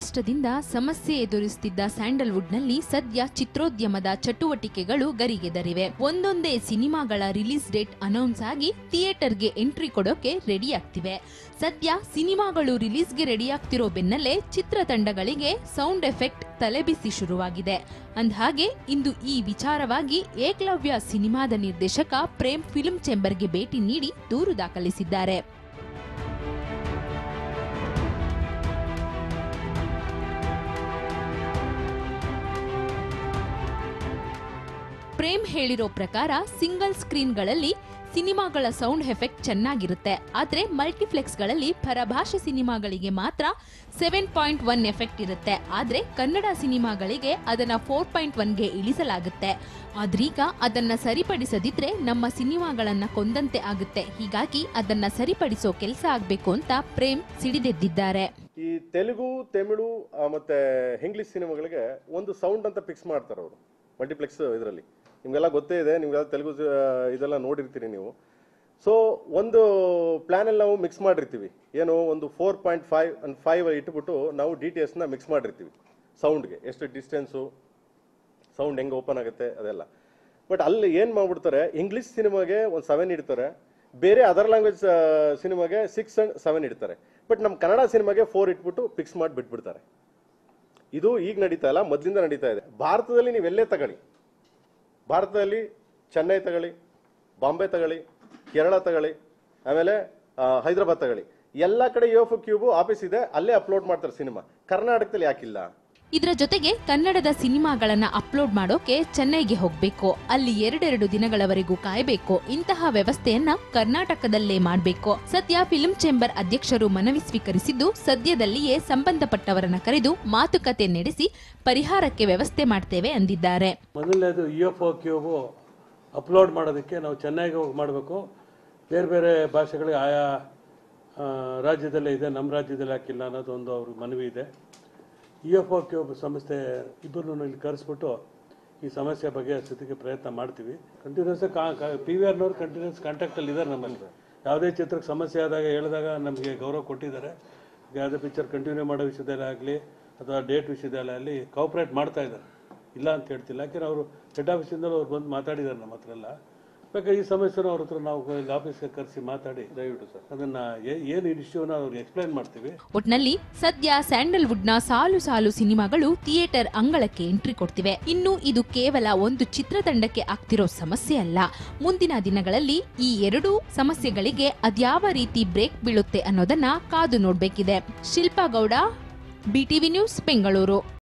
ನಷ್ಟದಿಂದ ಸಮಸ್ಯೆ ಎದುರಿಸುತ್ತಿದ್ದ ಸ್ಯಾಂಡಲ್ವುಡ್ನಲ್ಲಿ ಸದ್ಯ ಚಿತ್ರೋದ್ಯಮದ ಚಟುವಟಿಕೆಗಳು ಗರಿಗೆದರಿವೆ ಒಂದೊಂದೇ ಸಿನಿಮಾಗಳ ರಿಲೀಸ್ ಡೇಟ್ ಅನೌನ್ಸ್ ಆಗಿ ಥಿಯೇಟರ್ಗೆ ಎಂಟ್ರಿ ಕೊಡೋಕೆ ರೆಡಿ ಆಗ್ತಿವೆ ಸದ್ಯ ಸಿನಿಮಾಗಳು ರಿಲೀಸ್ಗೆ ರೆಡಿ ಆಗ್ತಿರೋ ಬೆನ್ನಲ್ಲೇ ಚಿತ್ರತಂಡಗಳಿಗೆ ಸೌಂಡ್ ಎಫೆಕ್ಟ್ ತಲೆಬಿಸಿ ಶುರುವಾಗಿದೆ ಅಂದ್ಹಾಗೆ ಇಂದು ಈ ವಿಚಾರವಾಗಿ ಏಕಲವ್ಯ ಸಿನಿಮಾದ ನಿರ್ದೇಶಕ ಪ್ರೇಮ್ ಫಿಲ್ಮ್ ಚೇಂಬರ್ಗೆ ಭೇಟಿ ನೀಡಿ ದೂರು ದಾಖಲಿಸಿದ್ದಾರೆ ಪ್ರೇಮ್ ಹೇಳಿರೋ ಪ್ರಕಾರ ಸಿಂಗಲ್ ಸ್ಕ್ರೀನ್ಗಳಲ್ಲಿ ಸಿನಿಮಾಗಳ ಸೌಂಡ್ ಎಫೆಕ್ಟ್ ಚೆನ್ನಾಗಿರುತ್ತೆ ಆದ್ರೆ ಮಲ್ಟಿಪ್ಲೆಕ್ಸ್ಗಳಲ್ಲಿ ಪರಭಾಷೆ ಸಿನಿಮಾಗಳಿಗೆ ಮಾತ್ರ ಸೆವೆನ್ ಪಾಯಿಂಟ್ ಒನ್ ಎಫೆಕ್ಟ್ ಇರುತ್ತೆ ಆದ್ರೆ ಕನ್ನಡ ಸಿನಿಮಾಗಳಿಗೆ ಅದನ್ನ ಫೋರ್ ಪಾಯಿಂಟ್ ಒನ್ಗೆ ಇಳಿಸಲಾಗುತ್ತೆ ಆದ್ರೀಗ ಅದನ್ನ ಸರಿಪಡಿಸದಿದ್ರೆ ನಮ್ಮ ಸಿನಿಮಾಗಳನ್ನ ಕೊಂದಂತೆ ಆಗುತ್ತೆ ಹೀಗಾಗಿ ಅದನ್ನ ಸರಿಪಡಿಸೋ ಕೆಲಸ ಆಗ್ಬೇಕು ಅಂತ ಪ್ರೇಮ್ ಸಿಡಿದೆದ್ದಿದ್ದಾರೆ ಈ ತೆಲುಗು ತಮಿಳು ಆ, ಮತ್ತೆ ಇಂಗ್ಲಿಷ್ ಸಿನಿಮಾಗಳಿಗೆ ಒಂದು ಸೌಂಡ್ ಅಂತ ಫಿಕ್ಸ್ ಮಾಡ್ತಾರೆ ಅವರು ಮಲ್ಟಿಪ್ಲೆಕ್ಸ್ ಇದರಲ್ಲಿ ನಿಮಗೆಲ್ಲ ಗೊತ್ತೇ ಇದೆ ನಿಮ್ಗೆಲ್ಲ ತೆಲುಗು ಆ, ಇದೆಲ್ಲ ನೋಡಿರ್ತೀರಿ ನೀವು ಸೊ ಒಂದು ಪ್ಲ್ಯಾನಲ್ಲಿ ನಾವು ಮಿಕ್ಸ್ ಮಾಡಿರ್ತೀವಿ ಏನು ಒಂದು four point five and five ಇಟ್ಬಿಟ್ಟು ನಾವು ಡಿ ಟಿ ಎಸ್ನ ಮಿಕ್ಸ್ ಮಾಡಿರ್ತೀವಿ ಸೌಂಡ್ಗೆ ಎಷ್ಟು ಡಿಸ್ಟೆನ್ಸು ಸೌಂಡ್ ಹೆಂಗೆ ಓಪನ್ ಆಗುತ್ತೆ ಅದೆಲ್ಲ ಬಟ್ ಅಲ್ಲಿ ಏನು ಮಾಡ್ಬಿಡ್ತಾರೆ ಇಂಗ್ಲೀಷ್ ಸಿನಿಮಾಗೆ ಒಂದು ಸೆವೆನ್ ಇಡ್ತಾರೆ ಬೇರೆ ಅದರ್ ಲ್ಯಾಂಗ್ವೇಜ್ ಸಿನಿಮಾಗೆ ಸಿಕ್ಸ್ ಅಂಡ್ ಸೆವೆನ್ ಇಡ್ತಾರೆ ಬಟ್ ನಮ್ಮ ಕನ್ನಡ ಸಿನಿಮಾಗೆ ಫೋರ್ ಇಟ್ಬಿಟ್ಟು ಫಿಕ್ಸ್ ಮಾಡಿ ಬಿಟ್ಬಿಡ್ತಾರೆ ಇದು ಈಗ ನಡೀತಾ ಇಲ್ಲ ಮೊದಲಿಂದ ನಡೀತಾ ಇದೆ ಭಾರತದಲ್ಲಿ ನೀವು ಎಲ್ಲೇ ತಗೊಳ್ಳಿ ಭಾರತದಲ್ಲಿ ಚೆನ್ನೈ ತಗೊಳ್ಳಿ ಬಾಂಬೆ ತಗೊಳ್ಳಿ ಕೇರಳ ತಗೊಳ್ಳಿ ಆಮೇಲೆ ಆ, ಹೈದರಾಬಾದ್ ತಗೊಳ್ಳಿ ಎಲ್ಲ ಕಡೆ ಯೋ ಕ್ಯೂಬು ಆಫೀಸ್ ಇದೆ ಅಲ್ಲೇ ಅಪ್ಲೋಡ್ ಮಾಡ್ತಾರೆ ಸಿನಿಮಾ ಕರ್ನಾಟಕದಲ್ಲಿ ಯಾಕಿಲ್ಲ ಇದರ ಜೊತೆಗೆ ಕನ್ನಡದ ಸಿನಿಮಾಗಳನ್ನ ಅಪ್ಲೋಡ್ ಮಾಡೋಕೆ ಚೆನ್ನೈಗೆ ಹೋಗ್ಬೇಕು ಅಲ್ಲಿ ಎರಡೆರಡು ದಿನಗಳವರೆಗೂ ಕಾಯಬೇಕು ಇಂತಹ ವ್ಯವಸ್ಥೆಯನ್ನ ಕರ್ನಾಟಕದಲ್ಲೇ ಮಾಡಬೇಕು ಸದ್ಯ ಫಿಲ್ಮ್ ಚೇಂಬರ್ ಅಧ್ಯಕ್ಷರು ಮನವಿ ಸ್ವೀಕರಿಸಿದ್ದು ಸದ್ಯದಲ್ಲಿಯೇ ಸಂಬಂಧಪಟ್ಟವರನ್ನ ಕರೆದು ಮಾತುಕತೆ ನಡೆಸಿ ಪರಿಹಾರಕ್ಕೆ ವ್ಯವಸ್ಥೆ ಮಾಡ್ತೇವೆ ಅಂದಿದ್ದಾರೆ ಮೊದಲನೇದು E F O Qube upload ಮಾಡೋದಕ್ಕೆ ನಾವು ಚೆನ್ನೈಗೆ ಹೋಗಿ ಮಾಡಬೇಕು ಬೇರೆ ಬೇರೆ ಭಾಷೆಗಳಿಗೆ ಆಯಾ ಆ, ರಾಜ್ಯದಲ್ಲೇ ಇದೆ ನಮ್ಮ ರಾಜ್ಯದಲ್ಲಿ ಹಾಕಿಲ್ಲ ಅನ್ನೋದು ಒಂದು ಅವ್ರ ಮನವಿ ಇದೆ ಇ ಎಫ್ ಒ ಕ್ಯೂಬ್ ಸಂಸ್ಥೆ ಇಬ್ಬರನ್ನು ಇಲ್ಲಿ ಕರೆಸ್ಬಿಟ್ಟು ಈ ಸಮಸ್ಯೆ ಬಗೆಹರಿಸೋದಕ್ಕೆ ಪ್ರಯತ್ನ ಮಾಡ್ತೀವಿ ಕಂಟಿನ್ಯೂಸ್ ಪಿ ವಿ ಆರ್ನವ್ರು ಕಂಟಿನ್ಯೂಸ್ ಕಾಂಟ್ಯಾಕ್ಟಲ್ಲಿ ಇದ್ದಾರೆ ನಮ್ಮಲ್ಲಿ ಯಾವುದೇ ಚಿತ್ರಕ್ಕೆ ಸಮಸ್ಯೆ ಆದಾಗ ಹೇಳಿದಾಗ ನಮಗೆ ಗೌರವ ಕೊಟ್ಟಿದ್ದಾರೆ ಯಾವುದೇ ಪಿಕ್ಚರ್ ಕಂಟಿನ್ಯೂ ಮಾಡೋ ವಿಷಯದಲ್ಲೇ ಆಗಲಿ ಅಥವಾ ಡೇಟ್ ವಿಷಯದಲ್ಲೇ ಆಗಲಿ ಕೋಆಪ್ರೇಟ್ ಮಾಡ್ತಾ ಇದ್ದಾರೆ ಇಲ್ಲ ಅಂತ ಹೇಳ್ತಿಲ್ಲ ಯಾಕೆಂದ್ರೆ ಅವರು ಹೆಡ್ ಆಫೀಸಿಂದಲೂ ಅವ್ರು ಬಂದು ಮಾತಾಡಿದ್ದಾರೆ ನಮ್ಮ ಹತ್ರ ಎಲ್ಲ ಬೇಕಾದ್ರೆ ಈ ಸಮಸ್ಯೆನ ಅವ್ರ ಹತ್ರ ನಾವು ಇಲ್ಲಿ ಆಫೀಸ್ಗೆ ಕರೆಸಿ ಮಾತಾಡಿ ದಯವಿಟ್ಟು ಸರ್ ಅದನ್ನ ಏ- ಏನು ಇಶ್ಯೂನ ಅವ್ರಿಗೆ ಎಕ್ಸ್ಪ್ಲೈನ್ ಮಾಡ್ತೀವಿ ಒಟ್ನಲ್ಲಿ ಸದ್ಯ ಸ್ಯಾಂಡಲ್ವುಡ್ನ ಸಾಲು ಸಾಲು ಸಿನಿಮಾಗಳು ಥಿಯೇಟರ್ ಅಂಗಳಕ್ಕೆ ಎಂಟ್ರಿ ಕೊಡ್ತಿವೆ ಇನ್ನು ಇದು ಕೇವಲ ಒಂದು ಚಿತ್ರತಂಡಕ್ಕೆ ಆಗ್ತಿರೋ ಸಮಸ್ಯೆ ಅಲ್ಲ ಮುಂದಿನ ದಿನಗಳಲ್ಲಿ ಈ ಎರಡೂ ಸಮಸ್ಯೆಗಳಿಗೆ ಅದ್ಯಾವ ರೀತಿ ಬ್ರೇಕ್ ಬೀಳುತ್ತೆ ಅನ್ನೋದನ್ನ ಕಾದು ನೋಡ್ಬೇಕಿದೆ ಶಿಲ್ಪಾ ಗೌಡ ಬಿಟಿವಿ ನ್ಯೂಸ್ ಬೆಂಗಳೂರು